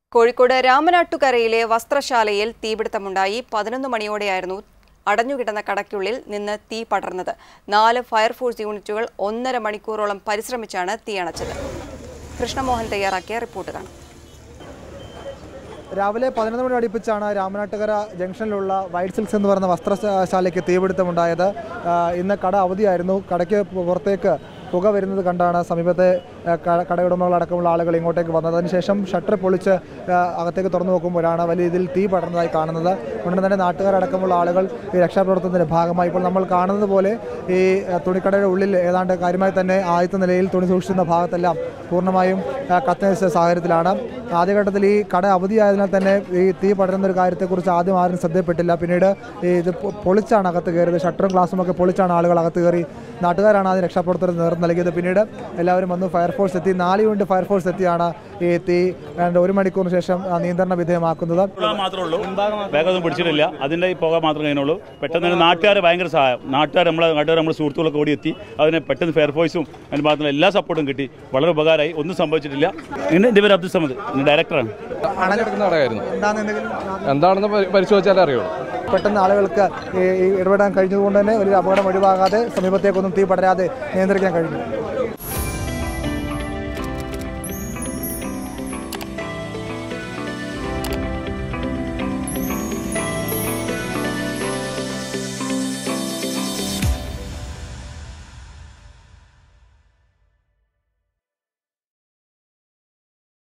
കോഴിക്കോട് രാമനാട്ടുകരയിലെ വസ്ത്രശാലയിൽ തീപിടുത്തമുണ്ടായി പതിനൊന്ന് മണിയോടെയായിരുന്നു അടഞ്ഞുകിടന്ന കടയ്ക്കുള്ളിൽ നിന്ന് തീ പടർന്നത് നാല് ഫയർഫോഴ്സ് യൂണിറ്റുകൾ ഒന്നര മണിക്കൂറോളം പരിശ്രമിച്ചാണ് തീയണച്ചത് കൃഷ്ണമോഹൻ തയ്യാറാക്കിയ റിപ്പോർട്ട് കാണാം രാവിലെ പതിനൊന്ന് മണി അടുപ്പിച്ചാണ് രാമനാട്ടുകര ജംഗ്ഷനിലുള്ള വൈറ്റ് സിൽക്സ് എന്ന് പറയുന്ന വസ്ത്രശാലയ്ക്ക് തീപിടുത്തമുണ്ടായത് ആ, ഇന്ന് കട അവധിയായിരുന്നു കടയ്ക്ക് പുറത്തേക്ക് പുക വരുന്നത് കണ്ടാണ് സമീപത്തെ ആ, ക- കടയുടമകളടക്കമുള്ള ആളുകൾ ഇങ്ങോട്ടേക്ക് വന്നത് അതിനുശേഷം ഷട്ടർ പൊളിച്ച് ആ, അകത്തേക്ക് തുറന്നു നോക്കുമ്പോഴാണ് വലിയ രീതിയിൽ തീ പടർന്നതായി കാണുന്നത് ഉടൻ തന്നെ നാട്ടുകാരടക്കമുള്ള ആളുകൾ ഈ രക്ഷാപ്രവർത്തനത്തിന്റെ ഭാഗമായി ഇപ്പോൾ നമ്മൾ കാണുന്നത് പോലെ ഈ ആ, തുണിക്കടയുടെ ഉള്ളിൽ ഏതാണ്ട് കാര്യമായി തന്നെ ആദ്യത്തെ നിലയിൽ തുണി സൂക്ഷിക്കുന്ന ഭാഗത്തെല്ലാം പൂർണ്ണമായും ആ, കത്തിനശിച്ച സാഹചര്യത്തിലാണ് ആദ്യഘട്ടത്തിൽ ഈ കട അവധിയായതിനാൽ തന്നെ ഈ തീ പടരുന്ന ഒരു കാര്യത്തെക്കുറിച്ച് ആദ്യം ആരും ശ്രദ്ധയിൽപ്പെട്ടില്ല പിന്നീട് ഈ ഇത് പൊ- പൊളിച്ചാണ് അകത്ത് കയറിയത് ഷട്ടറും ഗ്ലാസും ഒക്കെ പൊളിച്ചാണ് ആളുകൾ അകത്ത് കയറി നാട്ടുകാരാണ് ആദ്യം രക്ഷാപ്രവർത്തനം നേതൃത്വം നൽകിയത് പിന്നീട് എല്ലാവരും വന്നു ഫയർഫോഴ്സ് എത്തി നാല് യൂണിറ്റ് ഫയർഫോഴ്സ് എത്തിയാണ് ഈ തീ ഏതാണ്ട് ഒരു മണിക്കൂറിന് ശേഷം ആ, നിയന്ത്രണ വിധേയമാക്കുന്നത് പുക മാത്രമേ ഉള്ളൂ വേഗമൊന്നും പിടിച്ചിട്ടില്ല അതിന്റെ ഈ പുക മാത്രമേ കഴിഞ്ഞുള്ളൂ പെട്ടെന്ന് തന്നെ നാട്ടുകാരെ ഭയങ്കര സഹായം നാട്ടുകാർ നമ്മളെ നാട്ടുകാർ നമ്മുടെ സുഹൃത്തുക്കളൊക്കെ ഓടി എത്തി അതിന് പെട്ടെന്ന് ഫയർഫോഴ്സും അതിന് ഭാഗത്തുള്ള എല്ലാ സപ്പോർട്ടും കിട്ടി വളരെ ഉപകാരമായി ഒന്നും സംഭവിച്ചിട്ടില്ല ഇന്ന് എൻ്റെ പേര് അബ്ദുൽ സമദ് ഞാൻ ഡയറക്ടറാണ് അണഞ്ഞെടുക്കുന്ന കടയായിരുന്നു എന്താണെന്ന് എന്തെങ്കിലും എന്താണെന്ന് പരി- പരിശോധിച്ചാലേ അറിയുള്ളൂ പെട്ടെന്ന് ആളുകൾക്ക് ഈ ഈ ഇടപെടാൻ കഴിഞ്ഞതുകൊണ്ട് തന്നെ ഒരു അപകടം ഒഴിവാകാതെ സമീപത്തേക്കൊന്നും തീ പടരാതെ നിയന്ത്രിക്കാൻ കഴിഞ്ഞു